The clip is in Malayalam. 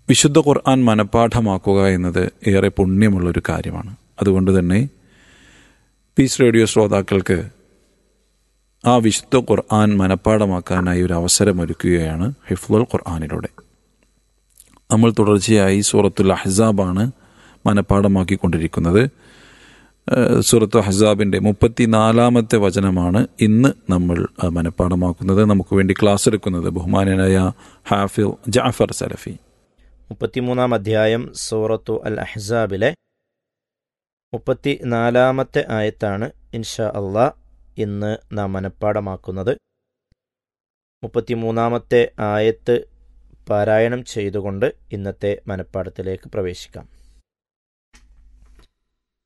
വിശുദ്ധ ഖുർആൻ മനഃപ്പാഠമാക്കുക എന്നത് ഏറെ പുണ്യമുള്ളൊരു കാര്യമാണ് അതുകൊണ്ട് തന്നെ പീസ് റേഡിയോ ശ്രോതാക്കൾക്ക് ആ വിശുദ്ധ ഖുർആൻ മനഃപ്പാഠമാക്കാനായി ഒരു അവസരമൊരുക്കുകയാണ് ഹിഫ്ലുൽ ഖുർആാനിലൂടെ നമ്മൾ തുടർച്ചയായി സൂറത്തുൽ അഹ്സാബാണ് മനഃപ്പാഠമാക്കിക്കൊണ്ടിരിക്കുന്നത് ഏഹ് സൂറത്ത് ഹസാബിൻ്റെ മുപ്പത്തിനാലാമത്തെ വചനമാണ് ഇന്ന് നമ്മൾ ആ, മനഃപ്പാഠമാക്കുന്നത് നമുക്ക് വേണ്ടി ക്ലാസ് എടുക്കുന്നത് ബഹുമാനനായ ഹാഫിൽ ജാഫർ സലഫി മുപ്പത്തിമൂന്നാം അധ്യായം സൂറത്തു അൽ അഹ്സാബിലെ മുപ്പത്തി നാലാമത്തെ ആയത്താണ് ഇൻഷാ അള്ളാ ഇന്ന് നാം മനഃപ്പാടമാക്കുന്നത് മുപ്പത്തിമൂന്നാമത്തെ ആയത്ത് പാരായണം ചെയ്തുകൊണ്ട് ഇന്നത്തെ മനഃപ്പാടത്തിലേക്ക് പ്രവേശിക്കാം